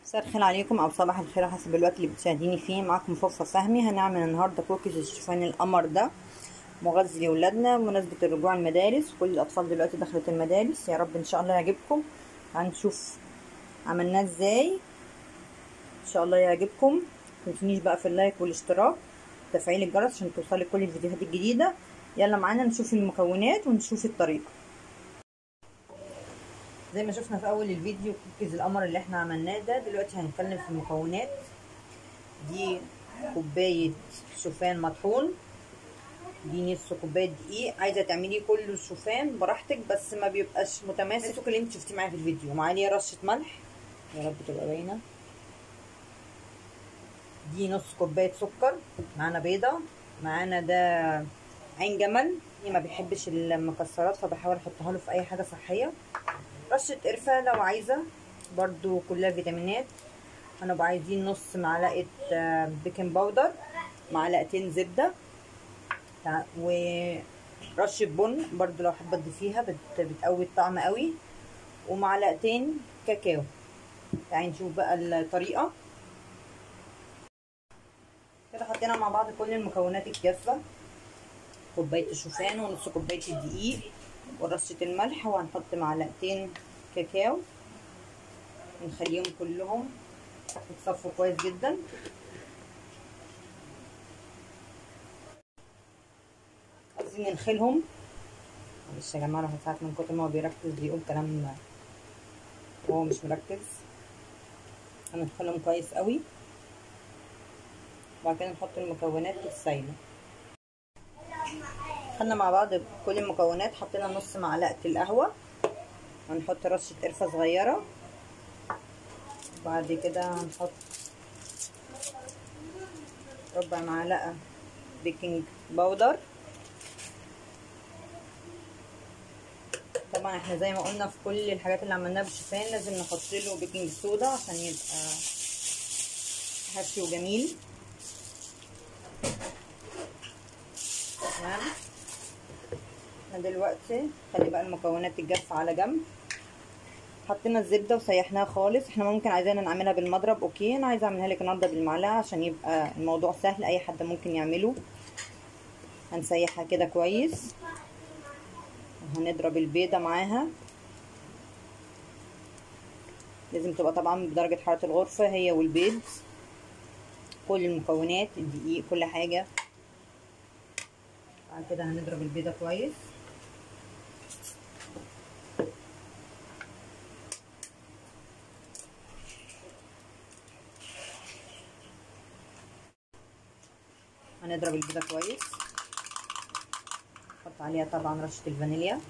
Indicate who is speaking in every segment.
Speaker 1: مساء الخير عليكم او صباح الخير حسب الوقت اللي بتشاهديني فيه معاكم فوفا فهمي هنعمل النهارده كوكيز الشوفان القمر ده مغذي لاولادنا بمناسبه الرجوع المدارس كل الاطفال دلوقتي دخلت المدارس يا رب ان شاء الله يعجبكم هنشوف عملناه ازاي ان شاء الله يعجبكم متنسونيش بقى في اللايك والاشتراك وتفعيل الجرس عشان توصلك كل الفيديوهات الجديده يلا معانا نشوف المكونات ونشوف الطريقه زي ما شفنا في اول الفيديو كوكيز القمر اللي احنا عملناه ده دلوقتي هنتكلم في المكونات دي كوبايه شوفان مطحون دي نص كوبايه دقيق عايزه تعمليه كله شوفان براحتك بس ما بيبقاش متماسك اللي انت شفتيه معايا في الفيديو معايا رشه ملح يا رب تبقى باينه دي نص كوبايه سكر معانا بيضه معانا ده عين جمل اللي ما بيحبش المكسرات فبحاول احطها له في اي حاجه صحيه رشه قرفه لو عايزه برضو كلها فيتامينات هنبقى عايزين نص معلقه بيكنج باودر معلقتين زبده ورشه بن برضو لو حابه تضيفيها بتقوي الطعم قوي ومعلقتين كاكاو تعالي نشوف بقى الطريقه كده حطينا مع بعض كل المكونات الجافه كوبايه الشوفان ونص كوبايه الدقيق ورشه الملح وهنحط معلقتين كاكاو نخليهم كلهم يتصفوا كويس جدا عايزين ننخلهم معلش يا جماعه الواحد ساعات من كتر ما هو بيركز بيقول كلام وهو مش مركز هندخلهم كويس قوي وبعد كده نحط المكونات السايله خدنا مع بعض كل المكونات حطينا نص معلقه القهوه هنحط رشه قرفه صغيره وبعد كده هنحط ربع معلقه بيكنج باودر طبعا احنا زي ما قلنا في كل الحاجات اللي عملناها بالشوفان لازم نحط له بيكنج صودا عشان يبقى هشي وجميل تمام احنا دلوقتي خلي بقى المكونات الجافه على جنب حطينا الزبده وسيحناها خالص احنا ممكن عايزانا نعملها بالمضرب اوكي انا عايزه اعملها لك النهارده بالمعلقه عشان يبقى الموضوع سهل اي حد ممكن يعمله هنسيحها كده كويس وهنضرب البيضه معاها لازم تبقى طبعا بدرجه حراره الغرفه هي والبيض كل المكونات الدقيق كل حاجه بعد كده هنضرب البيضه كويس هنضرب البيضه كويس نحط عليها طبعا رشه الفانيليا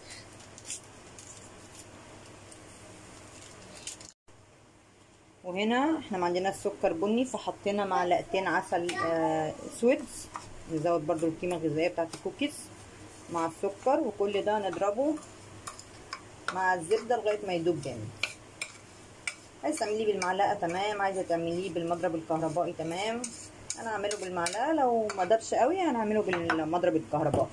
Speaker 1: وهنا احنا ما عندناش سكر بني فحطينا معلقتين عسل اسود آه نزود برضو القيمه الغذائيه بتاعت الكوكيز مع السكر وكل ده نضربه مع الزبده لغايه ما يدوب جامد عايزه تعمليه بالمعلقه تمام عايزه تعمليه بالمضرب الكهربائي تمام انا هعمله بالمعلقه لو ما دارش قوي هنعمله بالمضرب الكهربائي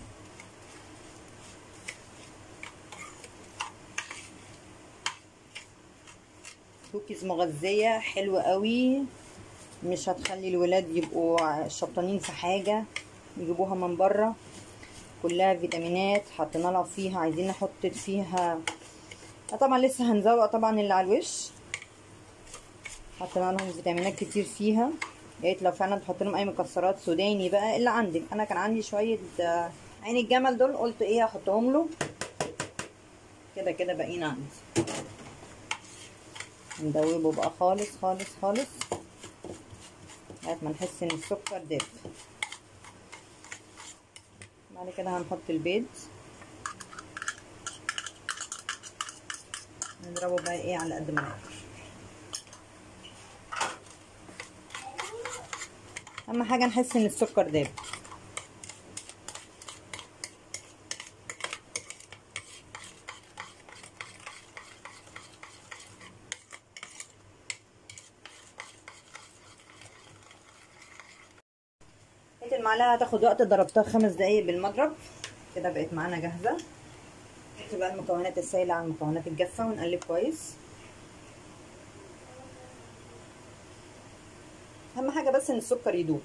Speaker 1: كوكيز مغذيه حلوه قوي مش هتخلي الولاد يبقوا شبطانين في حاجه يجيبوها من بره كلها فيتامينات حطينا لها فيها عايزين نحط فيها طبعا لسه هنزوق طبعا اللي على الوش حطينا لهم فيتامينات كتير فيها يا ريت لو فعلا تحط لهم اي مكسرات سوداني بقى اللي عندك انا كان عندي شويه عين الجمل دول قلت ايه هحطهم له كده كده باقيين عندي ندوبه بقى خالص خالص خالص لغايه ما نحس ان السكر داب بعد كده هنحط البيض نضربه بقى ايه على قد ما نقدر اهم حاجه نحس ان السكر داب المعلقه هتاخد وقت ضربتها خمس دقايق بالمضرب كده بقت معانا جاهزه نحط بقى المكونات السائله على المكونات الجافه ونقلب كويس اهم حاجه بس ان السكر يدوب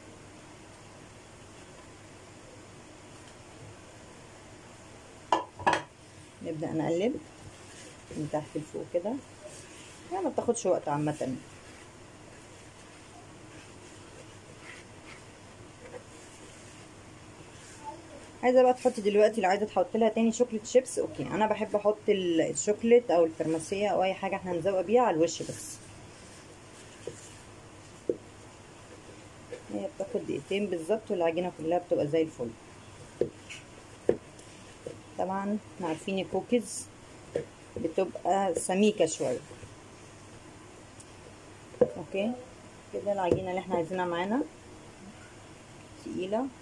Speaker 1: نبدا نقلب من تحت لفوق كده يعني ما بتاخدش وقت عامه عايزه بقى تحطي دلوقتي لو عايزه تحط لها تاني شوكليت شيبس اوكي انا بحب احط الشوكليت او الفرماسيه او اي حاجه احنا هنزوق بيها على الوش بس هي بتاخد دقيقتين بالظبط والعجينه كلها بتبقى زي الفل طبعا احنا عارفين الكوكيز بتبقى سميكه شويه اوكي كده العجينه اللي احنا عايزينها معانا تقيله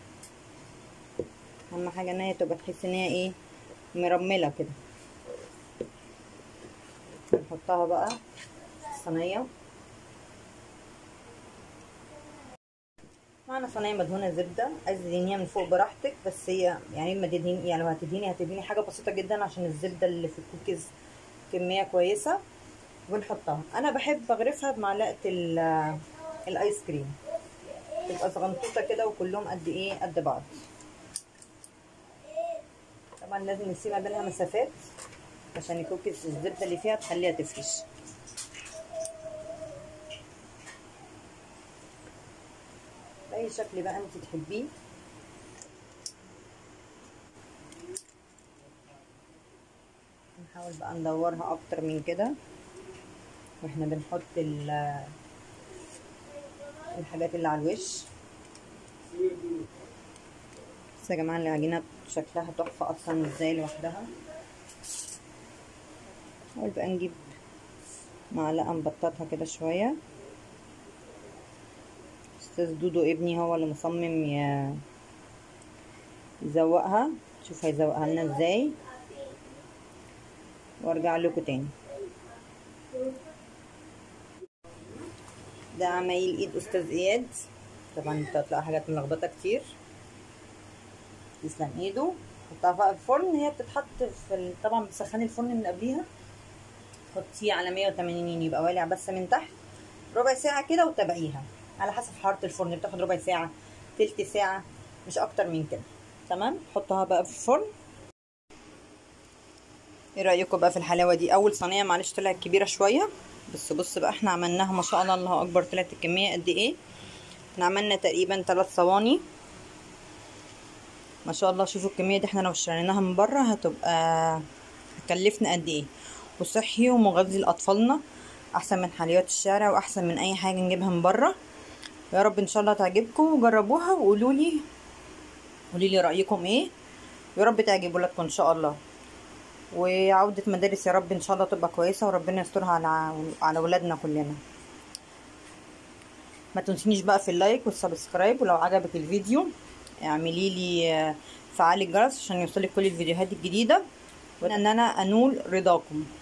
Speaker 1: اهم حاجه ان هي تبقى تحس ان هي ايه مرمله كده نحطها بقى في الصينيه معانا صينيه مدهونه زبده عايزه تدهنيها من فوق براحتك بس هي يعني ما تدهني يعني لو هتدهني هتدهني حاجه بسيطه جدا عشان الزبده اللي في الكوكيز كميه كويسه ونحطها انا بحب اغرفها بمعلقه الايس كريم تبقى صغنطوطه كده وكلهم قد ايه قد بعض طبعا لازم نسيب ما بينها مسافات عشان الكوكيز الزبده اللي فيها تخليها تفرش باي شكل بقى انت تحبيه نحاول بقى ندورها اكتر من كده واحنا بنحط الحاجات اللي على الوش بس يا جماعه العجينه شكلها تحفه اصلا ازاي لوحدها نحاول بقى نجيب معلقه نبططها كده شويه استاذ دودو ابني هو اللي مصمم يزوقها شوف هيزوقها لنا ازاي وارجع لكم تاني ده عمايل ايد استاذ اياد طبعا انت هتلاقي حاجات ملخبطه كتير تسلم ايده حطها بقى في الفرن هي بتتحط في ال... طبعا بتسخني الفرن من قبليها تحطيه على 180 يبقى والع بس من تحت ربع ساعه كده وتابعيها على حسب حراره الفرن بتاخد ربع ساعه تلت ساعه مش اكتر من كده تمام حطها بقى في الفرن ايه رايكم بقى في الحلاوه دي اول صينيه معلش طلعت كبيره شويه بس بص بقى احنا عملناها ما شاء الله الله اكبر طلعت الكميه قد ايه احنا عملنا تقريبا 3 صواني ما شاء الله شوفوا الكميه دي احنا لو اشتريناها من بره هتبقى هتكلفنا قد ايه وصحي ومغذي لاطفالنا احسن من حلويات الشارع واحسن من اي حاجه نجيبها من بره يا رب ان شاء الله تعجبكم وجربوها وقولوا لي قولوا لي رايكم ايه يا رب تعجب ولادكم ان شاء الله وعودة مدارس يا رب ان شاء الله تبقى كويسة وربنا يسترها على على ولادنا كلنا ما تنسينيش بقى في اللايك والسبسكرايب ولو عجبك الفيديو اعملي لي فعلي الجرس عشان يوصلك كل الفيديوهات الجديدة وان انا انول رضاكم